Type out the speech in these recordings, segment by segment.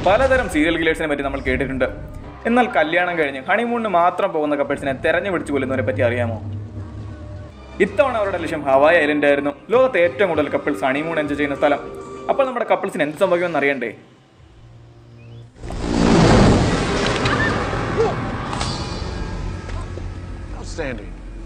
പലതരം സീരിയൽ കില്ലേഴ്സിനെ പറ്റി നമ്മൾ കേട്ടിട്ടുണ്ട് എന്നാൽ കല്യാണം കഴിഞ്ഞ് ഹണിമൂണിന് മാത്രം പോകുന്ന കപ്പിൾസിനെ തെരഞ്ഞു പിടിച്ചു കൊല്ലുന്നവരെ പറ്റി അറിയാമോ ഇത്തവണ അവരുടെ ലക്ഷ്യം ഹവായ് ഐലൻഡ് ആയിരുന്നു ലോകത്തെ ഏറ്റവും കൂടുതൽ കപ്പിൾസ് ഹണിമൂൺ എൻജോയ് ചെയ്യുന്ന സ്ഥലം അപ്പോൾ നമ്മുടെ കപ്പിൾസിന് എന്ത് സംഭവിക്കുമെന്ന് അറിയണ്ടേ Outstanding.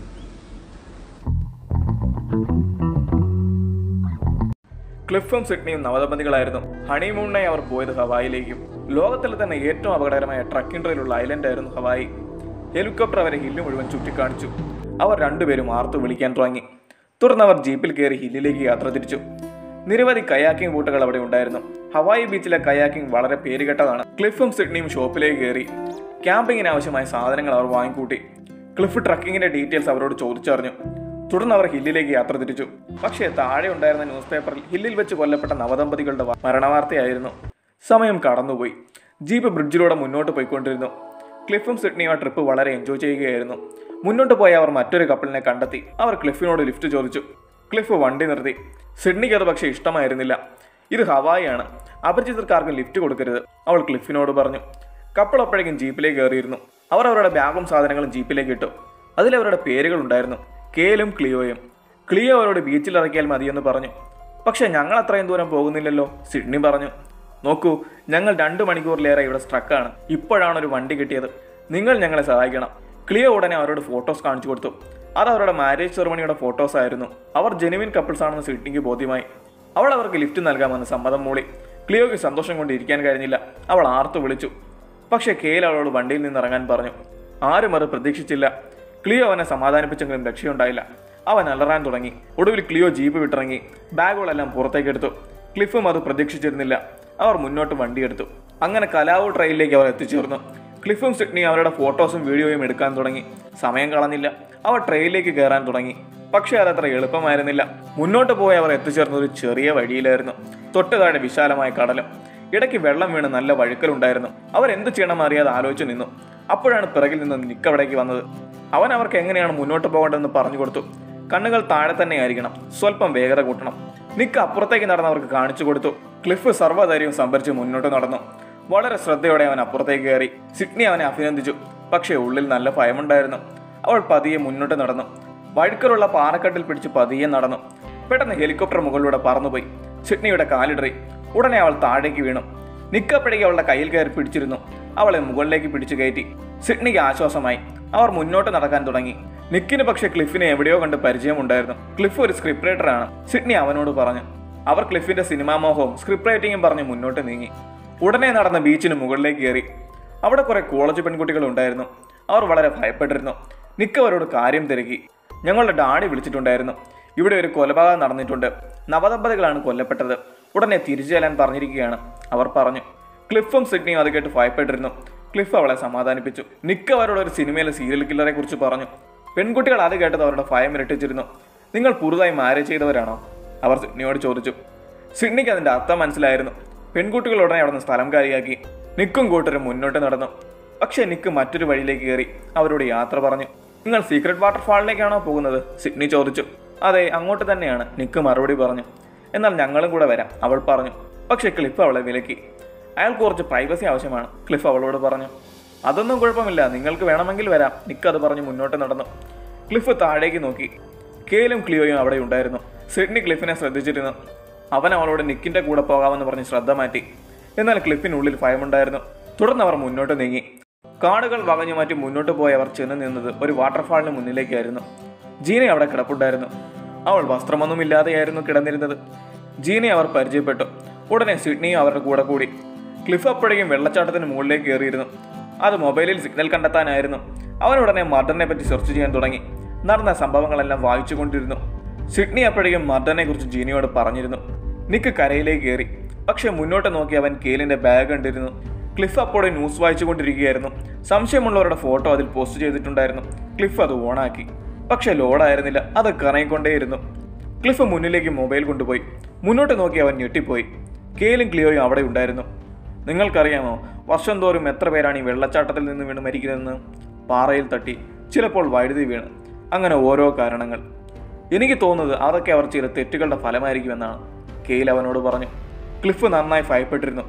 ക്ലിഫും സിഡ്നിയും നവദമ്പതികളായിരുന്നു ഹണിമൂണിനായി അവർ പോയത് ഹവായിലേക്കും ലോകത്തിലെ തന്നെ ഏറ്റവും അപകടകരമായ ട്രക്കിംഗ് ട്രെയിലുള്ള ഐലൻഡ് ആയിരുന്നു ഹവായി ഹെലികോപ്റ്റർ അവരെ ഹില്ല് മുഴുവൻ ചുറ്റിക്കാണിച്ചു അവർ രണ്ടുപേരും ആർത്തു വിളിക്കാൻ തുടങ്ങി തുടർന്ന് അവർ ജീപ്പിൽ കയറി ഹില്ലിലേക്ക് യാത്ര തിരിച്ചു നിരവധി കയാക്കിംഗ് ബോട്ടുകൾ അവിടെ ഉണ്ടായിരുന്നു ഹവായി ബീച്ചിലെ കയാക്കിംഗ് വളരെ പേരുകെട്ടതാണ് ക്ലിഫും സിഡ്നിയും ഷോപ്പിലേക്ക് കയറി ക്യാമ്പിങ്ങിന് ആവശ്യമായ സാധനങ്ങൾ അവർ വാങ്ങിക്കൂട്ടി ക്ലിഫ് ട്രക്കിങ്ങിന്റെ ഡീറ്റെയിൽസ് അവരോട് ചോദിച്ചറിഞ്ഞു തുടർന്ന് അവർ ഹില്ലിലേക്ക് യാത്ര തിരിച്ചു പക്ഷേ താഴെ ഉണ്ടായിരുന്ന ന്യൂസ് പേപ്പറിൽ ഹില്ലിൽ വെച്ച് കൊല്ലപ്പെട്ട നവദമ്പതികളുടെ വ- മരണവാർത്തയായിരുന്നു സമയം കടന്നുപോയി ജീപ്പ് ബ്രിഡ്ജിലൂടെ മുന്നോട്ട് പോയിക്കൊണ്ടിരുന്നു ക്ലിഫും സിഡ്നിയും ആ ട്രിപ്പ് വളരെ എൻജോയ് ചെയ്യുകയായിരുന്നു മുന്നോട്ട് പോയ അവർ മറ്റൊരു കപ്പിളിനെ കണ്ടെത്തി അവർ ക്ലിഫിനോട് ലിഫ്റ്റ് ചോദിച്ചു ക്ലിഫ് വണ്ടി നിർത്തി സിഡ്നിക്ക് അത് പക്ഷേ ഇഷ്ടമായിരുന്നില്ല ഇത് ഹവായിയാണ് അപരിചിതർക്കാർക്കും ലിഫ്റ്റ് കൊടുക്കരുത് അവൾ ക്ലിഫിനോട് പറഞ്ഞു കപ്പിൾ അപ്പോഴേക്കും ജീപ്പിലേക്ക് കയറിയിരുന്നു അവർ അവരുടെ ബാഗും സാധനങ്ങളും ജീപ്പിലേക്ക് ഇട്ടു അതിൽ അവരുടെ പേരുകൾ ഉണ്ടായിരുന്നു കേലും ക്ലിയോയും ക്ലിയോ അവരോട് ബീച്ചിൽ ഇറക്കിയാൽ മതിയെന്ന് പറഞ്ഞു പക്ഷേ ഞങ്ങൾ അത്രയും ദൂരം പോകുന്നില്ലല്ലോ സിഡ്നി പറഞ്ഞു നോക്കൂ ഞങ്ങൾ രണ്ട് മണിക്കൂറിലേറെ ഇവിടെ സ്ട്രക്കാണ് ഇപ്പോഴാണ് ഒരു വണ്ടി കിട്ടിയത് നിങ്ങൾ ഞങ്ങളെ സഹായിക്കണം ക്ലിയോ ഉടനെ അവരോട് ഫോട്ടോസ് കാണിച്ചു കൊടുത്തു അത് അവരുടെ മാരേജ് സെറമണിയുടെ ഫോട്ടോസ് ആയിരുന്നു അവർ ജെനുവിൻ കപ്പിൾസ് ആണെന്ന് സിഡ്നിക്ക് ബോധ്യമായി അവൾ അവർക്ക് ലിഫ്റ്റ് നൽകാമെന്ന് സമ്മതം മൂളി ക്ലിയോയ്ക്ക് സന്തോഷം കൊണ്ട് ഇരിക്കാൻ കഴിഞ്ഞില്ല അവൾ ആർത്തു വിളിച്ചു പക്ഷേ കെയിൽ അവളോട് വണ്ടിയിൽ നിന്ന് ഇറങ്ങാൻ പറഞ്ഞു ആരും അത് പ്രതീക്ഷിച്ചില്ല ക്ലിയോ അവനെ സമാധാനിപ്പിച്ചെങ്കിലും രക്ഷയുണ്ടായില്ല അവൻ അലറാൻ തുടങ്ങി ഒടുവിൽ ക്ലിയോ ജീപ്പ് വിട്ടിറങ്ങി ബാഗുകളെല്ലാം പുറത്തേക്ക് എടുത്തു ക്ലിഫും അത് പ്രതീക്ഷിച്ചിരുന്നില്ല അവർ മുന്നോട്ട് വണ്ടിയെടുത്തു അങ്ങനെ കലാവു ട്രെയിനിലേക്ക് അവർ എത്തിച്ചേർന്നു ക്ലിഫും സിഡ്നി അവരുടെ ഫോട്ടോസും വീഡിയോയും എടുക്കാൻ തുടങ്ങി സമയം കളഞ്ഞില്ല അവർ ട്രെയിനിലേക്ക് കയറാൻ തുടങ്ങി പക്ഷേ അതത്ര എളുപ്പമായിരുന്നില്ല മുന്നോട്ട് പോയി അവർ എത്തിച്ചേർന്ന ഒരു ചെറിയ വഴിയിലായിരുന്നു തൊട്ട് താഴെ വിശാലമായ കടലും ഇടയ്ക്ക് വെള്ളം വീണ് നല്ല വഴുക്കലുണ്ടായിരുന്നു അവർ എന്ത് ചെയ്യണമെന്ന് അറിയാതെ ആലോചിച്ച് നിന്നു അപ്പോഴാണ് പിറകിൽ നിന്ന് നിക്ക് അവിടേക്ക് വന്നത് അവൻ അവർക്ക് എങ്ങനെയാണ് മുന്നോട്ട് പോകേണ്ടതെന്ന് പറഞ്ഞു കൊടുത്തു കണ്ണുകൾ താഴെ തന്നെ ആയിരിക്കണം സ്വല്പം വേഗത കൂട്ടണം നിക്ക് അപ്പുറത്തേക്ക് നടന്നവർക്ക് കാണിച്ചു കൊടുത്തു ക്ലിഫ് സർവ്വധൈര്യവും സംഭരിച്ച് മുന്നോട്ട് നടന്നു വളരെ ശ്രദ്ധയോടെ അവൻ അപ്പുറത്തേക്ക് കയറി സിഡ്നി അവനെ അഭിനന്ദിച്ചു പക്ഷേ ഉള്ളിൽ നല്ല ഭയമുണ്ടായിരുന്നു അവൾ പതിയെ മുന്നോട്ട് നടന്നു വഴുക്കലുള്ള പാറക്കെട്ടിൽ പിടിച്ച് പതിയെ നടന്നു പെട്ടെന്ന് ഹെലികോപ്റ്റർ മുകളിലൂടെ പറന്നുപോയി സിഡ്നിയുടെ കാലിടറി ഉടനെ അവൾ താഴേക്ക് വീണു നിക്കപ്പോഴേക്ക് അവളുടെ കയ്യിൽ കയറി പിടിച്ചിരുന്നു അവളെ മുകളിലേക്ക് പിടിച്ചു കയറ്റി സിഡ്നിക്ക് ആശ്വാസമായി അവർ മുന്നോട്ട് നടക്കാൻ തുടങ്ങി നിക്കിന് പക്ഷേ ക്ലിഫിനെ എവിടെയോ കണ്ട് പരിചയമുണ്ടായിരുന്നു ക്ലിഫ് ഒരു സ്ക്രിപ്റ്റ് റൈറ്ററാണ് സിഡ്നി അവനോട് പറഞ്ഞു അവർ ക്ലിഫിന്റെ സിനിമാ മോഹവും സ്ക്രിപ്റ്റ് റൈറ്റിംഗും പറഞ്ഞ് മുന്നോട്ട് നീങ്ങി ഉടനെ നടന്ന ബീച്ചിന് മുകളിലേക്ക് കയറി അവിടെ കുറെ കോളേജ് പെൺകുട്ടികൾ ഉണ്ടായിരുന്നു അവർ വളരെ ഭയപ്പെട്ടിരുന്നു നിക്ക് അവരോട് കാര്യം തിരക്കി ഞങ്ങളുടെ ഡാഡി വിളിച്ചിട്ടുണ്ടായിരുന്നു ഇവിടെ ഒരു കൊലപാതകം നടന്നിട്ടുണ്ട് നവദമ്പതികളാണ് കൊല്ലപ്പെട്ടത് ഉടനെ തിരിച്ചു ചെല്ലാൻ പറഞ്ഞിരിക്കുകയാണ് അവർ പറഞ്ഞു ക്ലിഫും സിഡ്നിയും അത് കേട്ട് ഭയപ്പെട്ടിരുന്നു ക്ലിഫ് അവളെ സമാധാനിപ്പിച്ചു നിക്ക് അവരോട് ഒരു സിനിമയിലെ സീരിയൽ കില്ലറെ കുറിച്ച് പറഞ്ഞു പെൺകുട്ടികൾ അത് കേട്ടത് അവരുടെ ഭയം ഇരട്ടിച്ചിരുന്നു നിങ്ങൾ പുതുതായി മാരേജ് ചെയ്തവരാണോ അവർ സിഡ്നിയോട് ചോദിച്ചു സിഡ്നിക്ക് അതിന്റെ അർത്ഥം മനസ്സിലായിരുന്നു പെൺകുട്ടികൾ ഉടനെ അവിടെ നിന്ന് സ്ഥലം കാലിയാക്കി നിക്കും കൂട്ടരും മുന്നോട്ട് നടന്നു പക്ഷേ നിക്ക് മറ്റൊരു വഴിയിലേക്ക് കയറി അവരോട് യാത്ര പറഞ്ഞു നിങ്ങൾ സീക്രട്ട് വാട്ടർഫാളിലേക്കാണോ പോകുന്നത് സിഡ്നി ചോദിച്ചു അതെ അങ്ങോട്ട് തന്നെയാണ് നിക്ക് മറുപടി പറഞ്ഞു എന്നാൽ ഞങ്ങളും കൂടെ വരാം അവൾ പറഞ്ഞു പക്ഷേ ക്ലിഫ് അവളെ വിലക്കി അയാൾക്ക് കുറച്ച് പ്രൈവസി ആവശ്യമാണ് ക്ലിഫ് അവളോട് പറഞ്ഞു അതൊന്നും കുഴപ്പമില്ല നിങ്ങൾക്ക് വേണമെങ്കിൽ വരാം നിക്ക് അത് പറഞ്ഞ് മുന്നോട്ട് നടന്നു ക്ലിഫ് താഴേക്ക് നോക്കി കേലും ക്ലിയോയും അവിടെ ഉണ്ടായിരുന്നു സിഡ്നി ക്ലിഫിനെ ശ്രദ്ധിച്ചിരുന്നു അവൻ അവളോട് നിക്കിന്റെ കൂടെ പോകാമെന്ന് പറഞ്ഞ് ശ്രദ്ധ മാറ്റി എന്നാൽ ക്ലിഫിനുള്ളിൽ ഭയമുണ്ടായിരുന്നു തുടർന്ന് അവർ മുന്നോട്ട് നീങ്ങി കാടുകൾ വകഞ്ഞു മാറ്റി മുന്നോട്ട് പോയി അവർ ചെന്ന് നിന്നത് ഒരു വാട്ടർഫാളിന് മുന്നിലേക്കായിരുന്നു ജീന അവിടെ കിടപ്പുണ്ടായിരുന്നു അവൾ വസ്ത്രമൊന്നുമില്ലാതെയായിരുന്നു കിടന്നിരുന്നത് ജീനയെ അവർ പരിചയപ്പെട്ടു ഉടനെ സിഡ്നിയും അവരുടെ കൂടെ കൂടി ക്ലിഫ് അപ്പോഴേക്കും വെള്ളച്ചാട്ടത്തിന് മുകളിലേക്ക് കയറിയിരുന്നു അത് മൊബൈലിൽ സിഗ്നൽ കണ്ടെത്താനായിരുന്നു അവൻ ഉടനെ മർഡറിനെ പറ്റി സെർച്ച് ചെയ്യാൻ തുടങ്ങി നടന്ന സംഭവങ്ങളെല്ലാം വായിച്ചുകൊണ്ടിരുന്നു സിഡ്നി അപ്പോഴേക്കും മർഡറിനെ കുറിച്ച് ജീനിയോട് പറഞ്ഞിരുന്നു നിക്ക് കരയിലേക്ക് കയറി പക്ഷെ മുന്നോട്ട് നോക്കി അവൻ കേലിന്റെ ബാഗ് കണ്ടിരുന്നു ക്ലിഫ് അപ്പോഴെ ന്യൂസ് വായിച്ചുകൊണ്ടിരിക്കുകയായിരുന്നു സംശയമുള്ളവരുടെ ഫോട്ടോ അതിൽ പോസ്റ്റ് ചെയ്തിട്ടുണ്ടായിരുന്നു ക്ലിഫ് അത് ഓണാക്കി പക്ഷെ ലോഡായിരുന്നില്ല അത് കറങ്ങിക്കൊണ്ടേയിരുന്നു ക്ലിഫ് മുന്നിലേക്ക് മൊബൈൽ കൊണ്ടുപോയി മുന്നോട്ട് നോക്കി അവൻ ഞെട്ടിപ്പോയി കേലും ക്ലിയോയും അവിടെ ഉണ്ടായിരുന്നു നിങ്ങൾക്കറിയാമോ വർഷം തോറും എത്ര പേരാണ് ഈ വെള്ളച്ചാട്ടത്തിൽ നിന്ന് വീണ് മരിക്കുന്നതെന്ന് പാറയിൽ തട്ടി ചിലപ്പോൾ വഴുതി വീണ് അങ്ങനെ ഓരോ കാരണങ്ങൾ എനിക്ക് തോന്നുന്നത് അതൊക്കെ അവർ ചില തെറ്റുകളുടെ ഫലമായിരിക്കുമെന്നാണ് കെയിൽ അവനോട് പറഞ്ഞു ക്ലിഫ് നന്നായി ഭയപ്പെട്ടിരുന്നു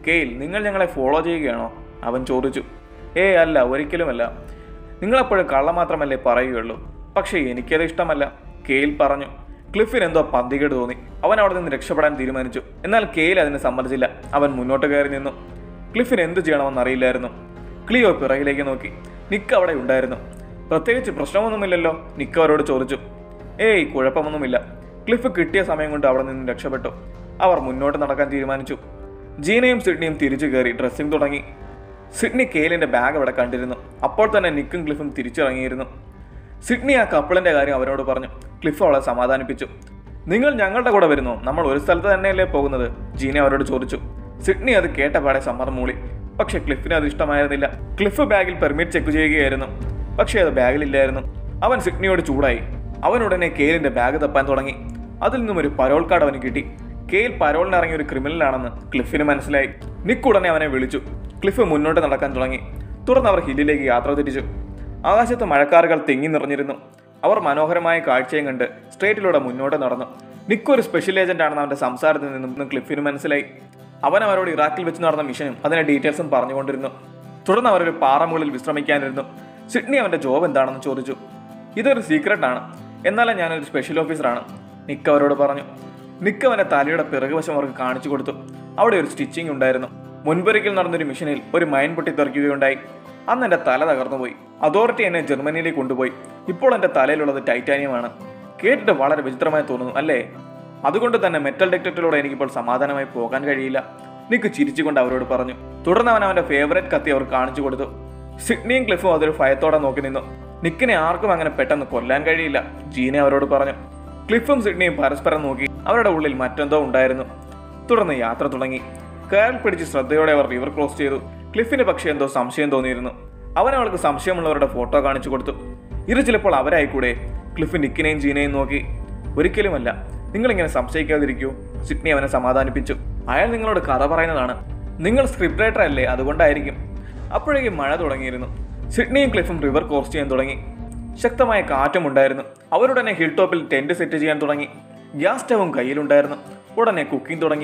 കെയിൽ നിങ്ങൾ ഞങ്ങളെ ഫോളോ ചെയ്യുകയാണോ അവൻ ചോദിച്ചു ഏ അല്ല ഒരിക്കലുമല്ല നിങ്ങളെപ്പോഴും കള്ളം മാത്രമല്ലേ പറയുകയുള്ളൂ പക്ഷേ എനിക്കത് ഇഷ്ടമല്ല കെയിൽ പറഞ്ഞു ക്ലിഫിന് എന്തോ പന്തികേട് തോന്നി അവൻ അവിടെ നിന്ന് രക്ഷപ്പെടാൻ തീരുമാനിച്ചു എന്നാൽ കെയിൽ അതിന് സമ്മതിച്ചില്ല അവൻ മുന്നോട്ട് കയറി നിന്നു ക്ലിഫിന് എന്ത് ചെയ്യണമെന്ന് അറിയില്ലായിരുന്നു ക്ലിയോ പിറകിലേക്ക് നോക്കി നിക്ക് അവിടെ ഉണ്ടായിരുന്നു പ്രത്യേകിച്ച് പ്രശ്നമൊന്നുമില്ലല്ലോ നിക്ക് അവരോട് ചോദിച്ചു ഏയ് കുഴപ്പമൊന്നുമില്ല ക്ലിഫ് കിട്ടിയ സമയം കൊണ്ട് അവിടെ നിന്ന് രക്ഷപ്പെട്ടു അവർ മുന്നോട്ട് നടക്കാൻ തീരുമാനിച്ചു ജീനയും സിഡ്നിയും തിരിച്ചു കയറി ഡ്രസ്സിംഗ് തുടങ്ങി സിഡ്നി കെയിലിന്റെ ബാഗ് അവിടെ കണ്ടിരുന്നു അപ്പോൾ തന്നെ നിക്കും ക്ലിഫും തിരിച്ചിറങ്ങിയിരുന്നു സിഡ്നി ആ കപ്പിളിന്റെ കാര്യം അവരോട് പറഞ്ഞു ക്ലിഫ് അവളെ സമാധാനിപ്പിച്ചു നിങ്ങൾ ഞങ്ങളുടെ കൂടെ വരുന്നു നമ്മൾ ഒരു സ്ഥലത്ത് തന്നെയല്ലേ പോകുന്നത് ജീന അവരോട് ചോദിച്ചു സിഡ്നി അത് കേട്ടപാടെ സമ്മതം മൂളി പക്ഷെ ക്ലിഫിന് അത് ഇഷ്ടമായിരുന്നില്ല ക്ലിഫ് ബാഗിൽ പെർമിറ്റ് ചെക്ക് ചെയ്യുകയായിരുന്നു പക്ഷേ അത് ബാഗിലില്ലായിരുന്നു അവൻ സിഡ്നിയോട് ചൂടായി അവൻ ഉടനെ കെയിലിന്റെ ബാഗ് തപ്പാൻ തുടങ്ങി അതിൽ നിന്നും ഒരു പരോൾ കാർഡ് അവന് കിട്ടി കെയിൽ പരോളിന് ഇറങ്ങിയ ഒരു ക്രിമിനലാണെന്ന് ക്ലിഫിന് മനസ്സിലായി നിക്ക് ഉടനെ അവനെ വിളിച്ചു ക്ലിഫ് മുന്നോട്ട് നടക്കാൻ തുടങ്ങി തുടർന്ന് അവർ ഹില്ലിലേക്ക് യാത്ര തിരിച്ചു ആകാശത്ത് മഴക്കാറുകൾ തിങ്ങി നിറഞ്ഞിരുന്നു അവർ മനോഹരമായ കാഴ്ചയും കണ്ട് സ്ട്രേറ്റിലൂടെ മുന്നോട്ട് നടന്നു നിക്ക് ഒരു സ്പെഷ്യൽ ഏജന്റ് ആണെന്ന് അവന്റെ സംസാരത്തിൽ നിന്നും ക്ലിഫിന് മനസ്സിലായി അവൻ അവരോട് ഇറാഖിൽ വെച്ച് നടന്ന മിഷനും അതിന്റെ ഡീറ്റെയിൽസും പറഞ്ഞുകൊണ്ടിരുന്നു തുടർന്ന് അവരൊരു പാറമുകളിൽ വിശ്രമിക്കാനിരുന്നു സിഡ്നി അവന്റെ ജോബ് എന്താണെന്ന് ചോദിച്ചു ഇതൊരു സീക്രട്ട് ആണ് എന്നാലും ഞാനൊരു സ്പെഷ്യൽ ഓഫീസറാണ് നിക്ക് അവരോട് പറഞ്ഞു നിക്ക് അവന്റെ തലയുടെ പിറകുവശം അവർക്ക് കാണിച്ചു കൊടുത്തു അവിടെ ഒരു സ്റ്റിച്ചിങ് ഉണ്ടായിരുന്നു മുൻപൊരിക്കൽ നടന്നൊരു മിഷനിൽ ഒരു മൈൻ പൊട്ടി തെറിക്കുകയുണ്ടായി അന്ന് എന്റെ തല തകർന്നുപോയി അതോറിറ്റി എന്നെ ജർമ്മനിയിലേക്ക് കൊണ്ടുപോയി ഇപ്പോൾ എന്റെ തലയിലുള്ളത് ടൈറ്റാനിയമാണ് കേട്ടിട്ട് വളരെ വിചിത്രമായി തോന്നുന്നു അല്ലേ അതുകൊണ്ട് തന്നെ മെറ്റൽ ഡിറ്റക്ടറിലൂടെ എനിക്കിപ്പോൾ സമാധാനമായി പോകാൻ കഴിയില്ല നിക്ക് ചിരിച്ചുകൊണ്ട് അവരോട് പറഞ്ഞു തുടർന്ന് അവൻ അവന്റെ ഫേവറേറ്റ് കത്തി അവർ കാണിച്ചു കൊടുത്തു സിഡ്നിയും ക്ലിഫും അതൊരു ഭയത്തോടെ നോക്കി നിന്നു നിക്കിനെ ആർക്കും അങ്ങനെ പെട്ടെന്ന് കൊല്ലാൻ കഴിയില്ല ജീനെ അവരോട് പറഞ്ഞു ക്ലിഫും സിഡ്നിയും പരസ്പരം നോക്കി അവരുടെ ഉള്ളിൽ മറ്റെന്തോ ഉണ്ടായിരുന്നു തുടർന്ന് യാത്ര തുടങ്ങി കയറിൽ പിടിച്ച് ശ്രദ്ധയോടെ അവർ റിവർ ക്രോസ് ചെയ്തു ക്ലിഫിന് പക്ഷേ എന്തോ സംശയം തോന്നിയിരുന്നു അവൻ അവൾക്ക് സംശയമുള്ളവരുടെ ഫോട്ടോ കാണിച്ചു കൊടുത്തു ഇത് ചിലപ്പോൾ അവരായിക്കൂടെ ക്ലിഫ് നിക്കിനെയും ജീനയും നോക്കി ഒരിക്കലുമല്ല നിങ്ങളിങ്ങനെ സംശയിക്കാതിരിക്കൂ സിഡ്നി അവനെ സമാധാനിപ്പിച്ചു അയാൾ നിങ്ങളോട് കഥ പറയുന്നതാണ് നിങ്ങൾ സ്ക്രിപ്റ്റ് റൈറ്റർ അല്ലേ അതുകൊണ്ടായിരിക്കും അപ്പോഴേക്കും മഴ തുടങ്ങിയിരുന്നു സിഡ്നിയും ക്ലിഫും റിവർ ക്രോസ് ചെയ്യാൻ തുടങ്ങി ശക്തമായ കാറ്റും ഉണ്ടായിരുന്നു അവരുടനെ ഹിൽ ടോപ്പിൽ ടെന്റ് സെറ്റ് ചെയ്യാൻ തുടങ്ങി ഗ്യാസ് സ്റ്റവും കയ്യിലുണ്ടായിരുന്നു ഉടനെ കുക്കിംഗ് തുടങ്ങി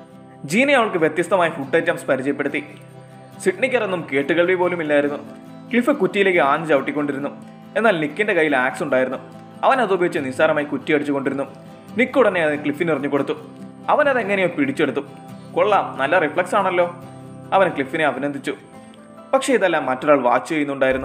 ജീന അവൾക്ക് വ്യത്യസ്തമായ ഫുഡ് ഐറ്റംസ് പരിചയപ്പെടുത്തി സിഡ്നിക്കറൊന്നും കേട്ടുകേൾവി പോലും ഇല്ലായിരുന്നു ക്ലിഫ് കുറ്റിയിലേക്ക് ആഞ്ഞ് ചവിട്ടിക്കൊണ്ടിരുന്നു എന്നാൽ നിക്കിന്റെ കയ്യിൽ ആക്സ് ഉണ്ടായിരുന്നു അവൻ അത് ഉപയോഗിച്ച് നിസ്സാരമായി കുറ്റി അടിച്ചുകൊണ്ടിരുന്നു നിക്ക് ഉടനെ അത് ക്ലിഫിന് എറിഞ്ഞു കൊടുത്തു അവൻ അത് എങ്ങനെയോ പിടിച്ചെടുത്തു കൊള്ളാം നല്ല റിഫ്ലക്സ് ആണല്ലോ അവൻ ക്ലിഫിനെ അഭിനന്ദിച്ചു പക്ഷേ ഇതെല്ലാം മറ്റൊരാൾ വാച്ച് ചെയ്യുന്നുണ്ടായിരുന്നു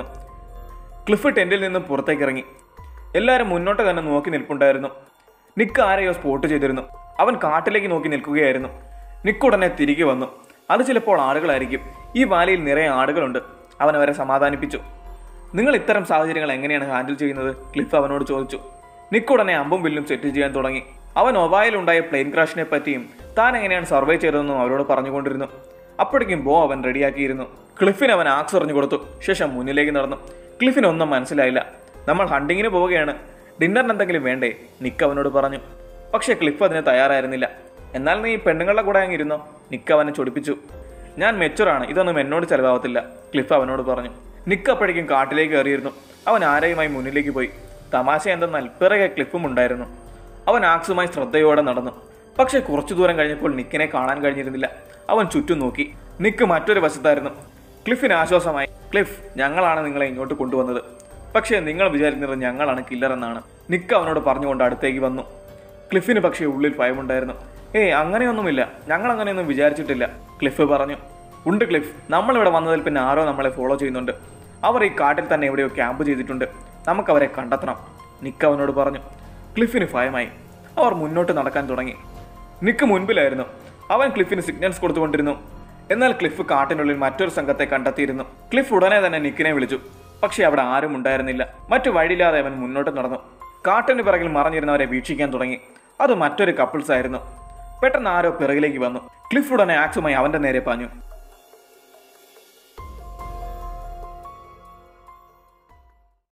ക്ലിഫ് ടെന്റിൽ നിന്നും പുറത്തേക്ക് ഇറങ്ങി എല്ലാവരും മുന്നോട്ട് തന്നെ നോക്കി നിൽപ്പുണ്ടായിരുന്നു നിക്ക് ആരെയോ സ്പോട്ട് ചെയ്തിരുന്നു അവൻ കാട്ടിലേക്ക് നോക്കി നിൽക്കുകയായിരുന്നു നിക്ക് ഉടനെ തിരികെ വന്നു അത് ചിലപ്പോൾ ആടുകളായിരിക്കും ഈ വാലിയിൽ നിറയെ ആടുകളുണ്ട് അവൻ അവരെ സമാധാനിപ്പിച്ചു നിങ്ങൾ ഇത്തരം സാഹചര്യങ്ങൾ എങ്ങനെയാണ് ഹാൻഡിൽ ചെയ്യുന്നത് ക്ലിഫ് അവനോട് ചോദിച്ചു നിക്ക് ഉടനെ അമ്പും വില്ലും സെറ്റ് ചെയ്യാൻ തുടങ്ങി അവൻ ഒബായിൽ ഉണ്ടായ പ്ലെയിൻ ക്രാഷിനെ പറ്റിയും താൻ എങ്ങനെയാണ് സർവേ ചെയ്തതെന്നും അവരോട് പറഞ്ഞുകൊണ്ടിരുന്നു അപ്പോഴേക്കും ബോ അവൻ റെഡിയാക്കിയിരുന്നു ക്ലിഫിന് അവൻ ആക്സ് എറിഞ്ഞു കൊടുത്തു ശേഷം മുന്നിലേക്ക് നടന്നു ക്ലിഫിന് ഒന്നും മനസ്സിലായില്ല നമ്മൾ ഹണ്ടിങ്ങിന് പോവുകയാണ് ഡിന്നറിന് എന്തെങ്കിലും വേണ്ടേ നിക്ക് അവനോട് പറഞ്ഞു പക്ഷേ ക്ലിഫ് അതിന് തയ്യാറായിരുന്നില്ല എന്നാൽ നീ പെണ്ണുങ്ങളുടെ കൂടെ അങ്ങിരുന്നോ നിക്ക് അവനെ ചൊടിപ്പിച്ചു ഞാൻ മെച്ചുറാണ് ഇതൊന്നും എന്നോട് ചെലവാകത്തില്ല ക്ലിഫ് അവനോട് പറഞ്ഞു നിക്ക് അപ്പോഴേക്കും കാട്ടിലേക്ക് കയറിയിരുന്നു അവൻ ആരെയുമായി മുന്നിലേക്ക് പോയി തമാശ എന്തെന്നാൽ പിറകെ ക്ലിഫും ഉണ്ടായിരുന്നു അവൻ ആക്സുമായി ശ്രദ്ധയോടെ നടന്നു പക്ഷെ കുറച്ചു ദൂരം കഴിഞ്ഞപ്പോൾ നിക്കിനെ കാണാൻ കഴിഞ്ഞിരുന്നില്ല അവൻ ചുറ്റും നോക്കി നിക്ക് മറ്റൊരു വശത്തായിരുന്നു ക്ലിഫിന് ആശ്വാസമായി ക്ലിഫ് ഞങ്ങളാണ് നിങ്ങളെ ഇങ്ങോട്ട് കൊണ്ടുവന്നത് പക്ഷേ നിങ്ങൾ വിചാരിക്കുന്നത് ഞങ്ങളാണ് കില്ലർ എന്നാണ് നിക്ക് അവനോട് പറഞ്ഞുകൊണ്ട് അടുത്തേക്ക് വന്നു ക്ലിഫിന് പക്ഷേ ഉള്ളിൽ ഭയമുണ്ടായിരുന്നു ഏയ് അങ്ങനെയൊന്നുമില്ല ഞങ്ങൾ അങ്ങനെയൊന്നും വിചാരിച്ചിട്ടില്ല ക്ലിഫ് പറഞ്ഞു ഉണ്ട് ക്ലിഫ് നമ്മളിവിടെ വന്നതിൽ പിന്നെ ആരോ നമ്മളെ ഫോളോ ചെയ്യുന്നുണ്ട് അവർ ഈ കാട്ടിൽ തന്നെ എവിടെയോ ക്യാമ്പ് ചെയ്തിട്ടുണ്ട് നമുക്ക് അവരെ കണ്ടെത്തണം നിക്ക് അവനോട് പറഞ്ഞു ക്ലിഫിന് ഭയമായി അവർ മുന്നോട്ട് നടക്കാൻ തുടങ്ങി നിക്ക് മുൻപിലായിരുന്നു അവൻ ക്ലിഫിന് സിഗ്നൽസ് കൊടുത്തുകൊണ്ടിരുന്നു എന്നാൽ ക്ലിഫ് കാട്ടിനുള്ളിൽ മറ്റൊരു സംഘത്തെ കണ്ടെത്തിയിരുന്നു ക്ലിഫ് ഉടനെ തന്നെ നിക്കിനെ വിളിച്ചു പക്ഷേ അവിടെ ആരും ഉണ്ടായിരുന്നില്ല മറ്റു വഴിയില്ലാതെ അവൻ മുന്നോട്ട് നടന്നു കാട്ടിന് പിറകിൽ മറഞ്ഞിരുന്നവരെ വീക്ഷിക്കാൻ തുടങ്ങി അത് മറ്റൊരു കപ്പിൾസ് ആയിരുന്നു പെട്ടെന്ന് ആരോ പിറകിലേക്ക് വന്നു ക്ലിഫ് ഉടനെ ആക്സുമായി അവന്റെ നേരെ പാഞ്ഞു